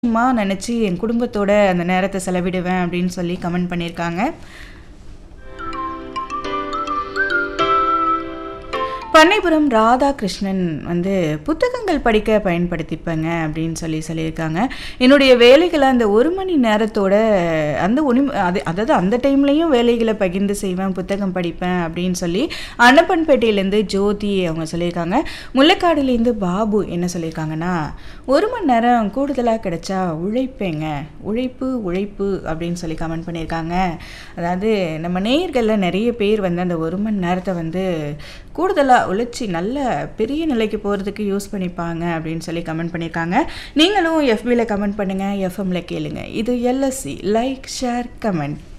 சந்தோஷமா நினச்சி என் குடும்பத்தோட அந்த நேரத்தை செலவிடுவேன் அப்படின்னு சொல்லி கமெண்ட் பண்ணியிருக்காங்க பண்ணைபுரம் ராதாகிருஷ்ணன் வந்து புத்தகங்கள் படிக்க பயன்படுத்திப்பேங்க அப்படின்னு சொல்லி சொல்லியிருக்காங்க என்னுடைய வேலைகளை அந்த ஒரு மணி நேரத்தோட அந்த ஒனி அது அதாவது அந்த டைம்லையும் வேலைகளை பகிர்ந்து செய்வேன் புத்தகம் படிப்பேன் அப்படின்னு சொல்லி அன்னப்பன்பேட்டையிலேருந்து ஜோதி அவங்க சொல்லியிருக்காங்க முல்லைக்காடுலேருந்து பாபு என்ன சொல்லியிருக்காங்கன்னா ஒரு மணி நேரம் கூடுதலாக கிடைச்சா உழைப்பேங்க உழைப்பு உழைப்பு அப்படின்னு சொல்லி கமெண்ட் பண்ணியிருக்காங்க அதாவது நம்ம நேயர்களில் நிறைய பேர் வந்து அந்த ஒரு மணி நேரத்தை வந்து கூடுதலாக உழைச்சி நல்ல பெரிய நிலைக்கு போகிறதுக்கு யூஸ் பண்ணிப்பாங்க அப்படின்னு சொல்லி கமெண்ட் பண்ணியிருக்காங்க நீங்களும் எஃபியில் கமெண்ட் பண்ணுங்கள் எஃப்எம்ல கேளுங்க இது எல்எஸ்சி லைக் ஷேர் கமெண்ட்